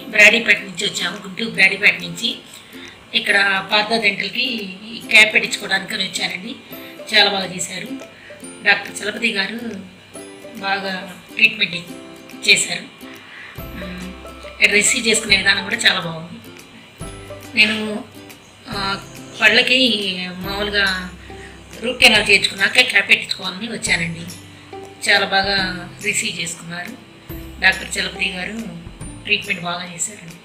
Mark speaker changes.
Speaker 1: బ్రాడీపేట నుంచి వచ్చాము గుంటూరు బ్రాడీపేట నుంచి ఇక్కడ పార్థ డెంటల్కి క్యాప్ పెట్టించుకోవడానికి అని వచ్చానండి చాలా బాగా చేశారు డాక్టర్ చలపతి గారు బాగా ట్రీట్మెంట్ చేశారు మ్, రిసీవ్ చేసుకునే విధానం కూడా చాలా బాగుంది నేను ఆ, పళ్ళకి మామూలుగా రూట్ కెనాల్ చేయించుకున్నాక క్యాప్ పెట్టించుకోవాలని వచ్చానండి చాలా బాగా రిసీవ్ చేసుకున్నారు డాక్టర్ చలపతి గారు ట్రీట్మెంట్ బాగా చేశారండి